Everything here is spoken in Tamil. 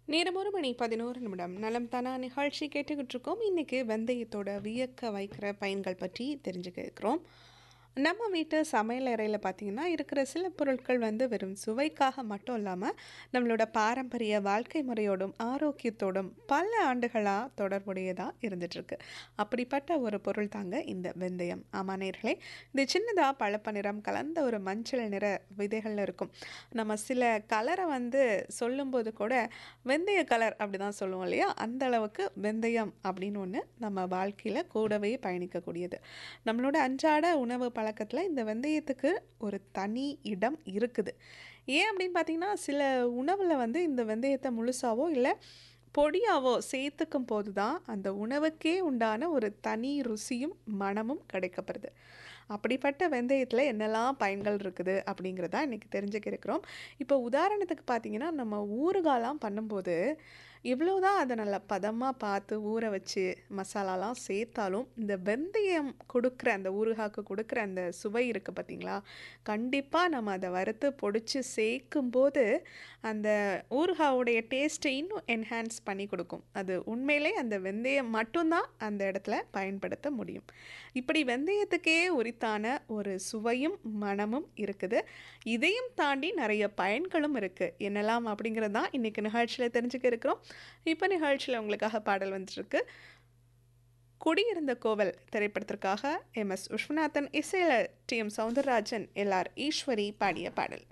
நேரம் ஒரு மணி பதினோரு நிமிடம் நலம் தானா நிகழ்ச்சி கேட்டுக்கிட்டு இருக்கோம் இன்னைக்கு வெந்தயத்தோட வியக்க வைக்கிற பயன்கள் பற்றி தெரிஞ்சுக்க இருக்கிறோம் நம்ம வீட்டு சமையல் அறையில் பார்த்தீங்கன்னா இருக்கிற சில பொருட்கள் வந்து வெறும் சுவைக்காக மட்டும் இல்லாமல் நம்மளோட பாரம்பரிய வாழ்க்கை முறையோடும் ஆரோக்கியத்தோடும் பல ஆண்டுகளாக தொடர்புடையதாக இருந்துகிட்ருக்கு அப்படிப்பட்ட ஒரு பொருள் தாங்க இந்த வெந்தயம் ஆமாம் நேர்களே இது சின்னதாக பழப்ப நிறம் கலந்த ஒரு மஞ்சள் நிற விதைகள் இருக்கும் நம்ம சில கலரை வந்து சொல்லும்போது கூட வெந்தய கலர் அப்படி தான் சொல்லுவோம் இல்லையா அந்த அளவுக்கு வெந்தயம் அப்படின்னு ஒன்று நம்ம வாழ்க்கையில் கூடவே பயணிக்கக்கூடியது நம்மளோட அன்றாட உணவு பழக்கத்தில் இந்த வெந்தயத்துக்கு ஒரு தனி இடம் இருக்குது ஏன் அப்படின்னு பார்த்தீங்கன்னா சில உணவில் வந்து இந்த வெந்தயத்தை முழுசாவோ இல்லை பொடியாவோ சேர்த்துக்கும் போது தான் அந்த உணவுக்கே உண்டான ஒரு தனி ருசியும் மணமும் கிடைக்கப்படுது அப்படிப்பட்ட வெந்தயத்தில் என்னெல்லாம் பயன்கள் இருக்குது அப்படிங்கிறத இன்றைக்கி தெரிஞ்சுக்க இருக்கிறோம் இப்போ உதாரணத்துக்கு பார்த்தீங்கன்னா நம்ம ஊறுகாலாம் பண்ணும்போது இவ்வளோதான் அதை நல்லா பதமாக பார்த்து ஊற வச்சு மசாலாலாம் சேர்த்தாலும் இந்த வெந்தயம் கொடுக்குற அந்த ஊறுகாக்கு கொடுக்குற அந்த சுவை இருக்குது பார்த்தீங்களா கண்டிப்பாக நம்ம அதை வறுத்து பொடிச்சு சேர்க்கும் போது அந்த ஊறுகாவுடைய டேஸ்ட்டை இன்னும் என்ஹான்ஸ் பண்ணி கொடுக்கும் அது உண்மையிலே அந்த வெந்தயம் மட்டும்தான் அந்த இடத்துல பயன்படுத்த முடியும் இப்படி வெந்தயத்துக்கே உரித்தான ஒரு சுவையும் மனமும் இருக்குது இதையும் தாண்டி நிறைய பயன்களும் இருக்குது என்னெல்லாம் அப்படிங்கிறது தான் இன்றைக்கி நிகழ்ச்சியில் தெரிஞ்சுக்க இருக்கிறோம் இப்போ நிகழ்ச்சியில் உங்களுக்காக பாடல் வந்துட்டுருக்கு குடியிருந்த கோவல் திரைப்படத்திற்காக எம் எஸ் விஸ்வநாதன் இசையில் T M Soundararajan LR Eswari பாடிய பாடல்